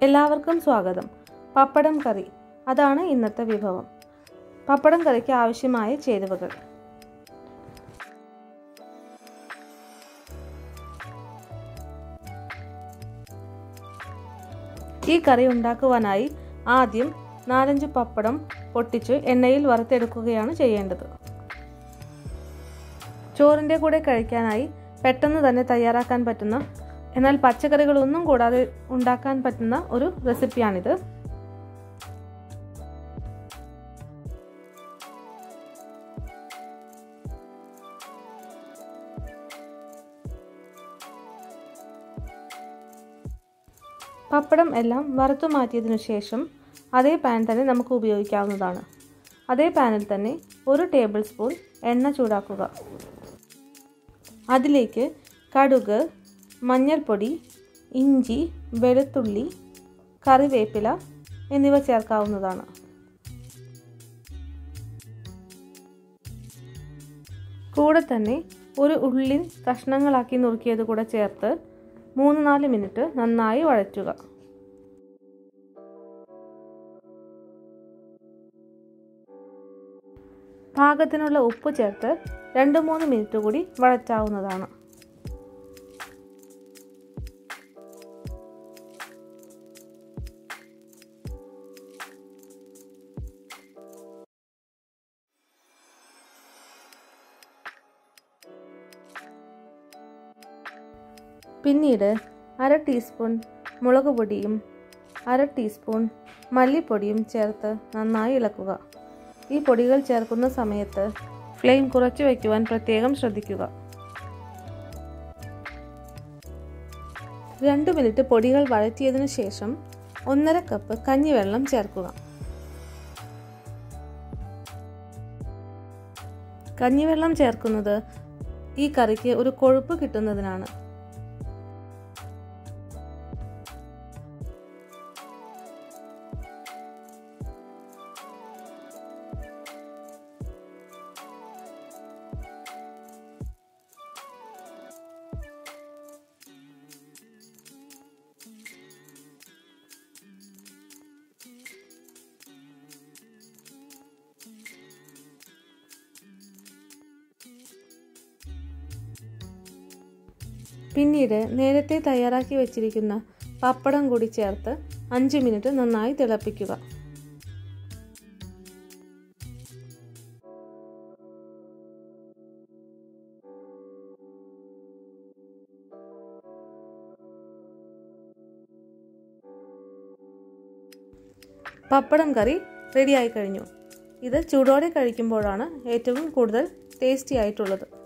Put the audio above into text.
എല്ലാവർക്കും സ്വാഗതം പപ്പടം കറി അതാണ് ഇന്നത്തെ വിഭവം പപ്പടം കറിക്ക് ആവശ്യമായ ചേരുവകൾ ഈ കറി ഉണ്ടാക്കുവാനായി ആദ്യം നാലഞ്ച് പപ്പടം പൊട്ടിച്ച് എണ്ണയിൽ വറുത്തെടുക്കുകയാണ് ചെയ്യേണ്ടത് ചോറിൻ്റെ കൂടെ കഴിക്കാനായി പെട്ടെന്ന് തന്നെ തയ്യാറാക്കാൻ പറ്റുന്ന എന്നാൽ പച്ചക്കറികളൊന്നും കൂടാതെ ഉണ്ടാക്കാൻ പറ്റുന്ന ഒരു റെസിപ്പിയാണിത് പപ്പടം എല്ലാം വറുത്തു മാറ്റിയതിനു ശേഷം അതേ പാൻ തന്നെ നമുക്ക് ഉപയോഗിക്കാവുന്നതാണ് അതേ പാനിൽ തന്നെ ഒരു ടേബിൾ സ്പൂൺ എണ്ണ ചൂടാക്കുക അതിലേക്ക് കടുക് മഞ്ഞൾപ്പൊടി ഇഞ്ചി വെളുത്തുള്ളി കറിവേപ്പില എന്നിവ ചേർക്കാവുന്നതാണ് കൂടെ തന്നെ ഒരു ഉള്ളി കഷ്ണങ്ങളാക്കി നുറുക്കിയത് കൂടെ ചേർത്ത് മൂന്ന് നാല് മിനിറ്റ് നന്നായി വഴറ്റുക പാകത്തിനുള്ള ഉപ്പ് ചേർത്ത് രണ്ട് മൂന്ന് മിനിറ്റ് കൂടി വഴറ്റാവുന്നതാണ് പിന്നീട് അര ടീസ്പൂൺ മുളക് പൊടിയും അര ടീസ്പൂൺ മല്ലിപ്പൊടിയും ചേർത്ത് നന്നായി ഇളക്കുക ഈ പൊടികൾ ചേർക്കുന്ന സമയത്ത് ഫ്ലെയിം കുറച്ച് വയ്ക്കുവാൻ പ്രത്യേകം ശ്രദ്ധിക്കുക രണ്ട് മിനിറ്റ് പൊടികൾ വഴറ്റിയതിനു ശേഷം ഒന്നര കപ്പ് കഞ്ഞിവെള്ളം ചേർക്കുക കഞ്ഞിവെള്ളം ചേർക്കുന്നത് ഈ കറിക്ക് ഒരു കൊഴുപ്പ് കിട്ടുന്നതിനാണ് പിന്നീട് നേരത്തെ തയ്യാറാക്കി വെച്ചിരിക്കുന്ന പപ്പടം കൂടി ചേർത്ത് അഞ്ച് മിനിറ്റ് നന്നായി തിളപ്പിക്കുക പപ്പടം കറി റെഡിയായി കഴിഞ്ഞു ഇത് ചൂടോടെ കഴിക്കുമ്പോഴാണ് ഏറ്റവും കൂടുതൽ ടേസ്റ്റി ആയിട്ടുള്ളത്